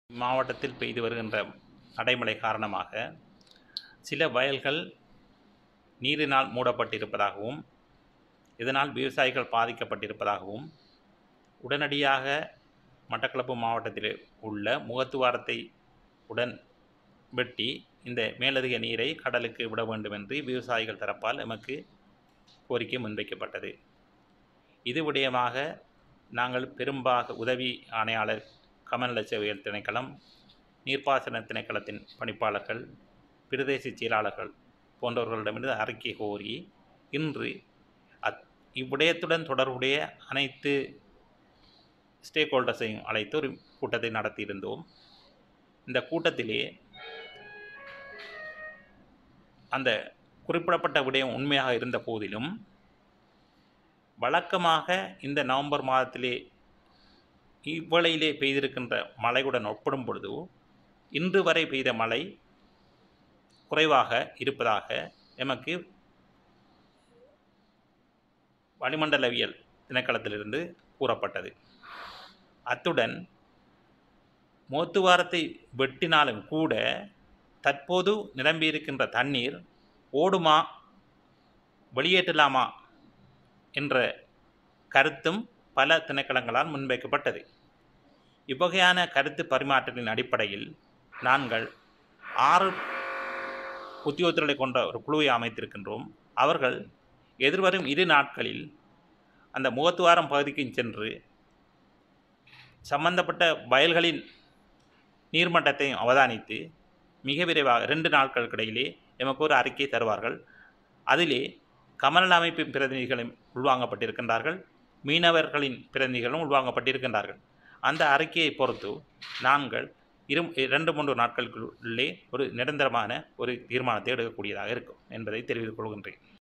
மாவட்டத்தில் பெய்து வருகின்ற அடைமழை காரணமாக சில வயல்கள் நீரினால் மூடப்பட்டிருப்பதாகவும் இதனால் விவசாயிகள் பாதிக்கப்பட்டிருப்பதாகவும் உடனடியாக மட்டக்களப்பு மாவட்டத்தில் உள்ள முகத்துவாரத்தை உடன் வெட்டி இந்த மேலதிக நீரை கடலுக்கு விட வேண்டும் என்று விவசாயிகள் தரப்பால் எமக்கு கோரிக்கை முன்வைக்கப்பட்டது இது விடயமாக நாங்கள் பெரும்பாக உதவி ஆணையாளர் கமநலச்சேவைகள் திணைக்களம் நீர்ப்பாசன திணைக்களத்தின் பணிப்பாளர்கள் பிரதேச செயலாளர்கள் போன்றவர்களிடமிருந்து அறிக்கை கோரி இன்று அத் இவ்விடயத்துடன் தொடர்புடைய அனைத்து ஸ்டேக் ஹோல்டர்ஸையும் அழைத்து ஒரு கூட்டத்தை நடத்தியிருந்தோம் இந்த கூட்டத்திலே அந்த குறிப்பிடப்பட்ட விடயம் உண்மையாக இருந்த போதிலும் வழக்கமாக இந்த நவம்பர் மாதத்திலே இவ்வளையிலே பெய்திருக்கின்ற மழையுடன் ஒப்பிடும் பொழுது இன்று வரை பெய்த மழை குறைவாக இருப்பதாக எமக்கு வளிமண்டலவியல் திணைக்களத்திலிருந்து கூறப்பட்டது அத்துடன் மோத்துவாரத்தை வெட்டினாலும் கூட தற்போது நிரம்பியிருக்கின்ற தண்ணீர் ஓடுமா வெளியேற்றலாமா என்ற கருத்தும் பல திணைக்களங்களால் முன்வைக்கப்பட்டது இவ்வகையான கருத்து பரிமாற்றத்தின் அடிப்படையில் நாங்கள் ஆறு உத்தியோகத்தர்களை கொண்ட ஒரு குழுவை அமைத்திருக்கின்றோம் அவர்கள் எதிர்வரும் இரு நாட்களில் அந்த முகத்துவாரம் பகுதிக்கு சென்று சம்பந்தப்பட்ட வயல்களின் நீர்மட்டத்தையும் அவதானித்து மிக விரைவாக ரெண்டு நாட்களுக்கு இடையிலே எமக்கு ஒரு அறிக்கை தருவார்கள் அதிலே கமநல அமைப்பின் பிரதிநிதிகளும் உள்வாங்கப்பட்டிருக்கின்றார்கள் மீனவர்களின் பிரதிநிதிகளும் உள்வாங்கப்பட்டிருக்கின்றார்கள் அந்த அறிக்கையை பொறுத்து நாங்கள் இரு இரண்டு மூன்று நாட்களுக்குள்ளே ஒரு நிரந்தரமான ஒரு தீர்மானத்தை எடுக்கக்கூடியதாக இருக்கும் என்பதை தெரிவித்துக் கொள்கின்றேன்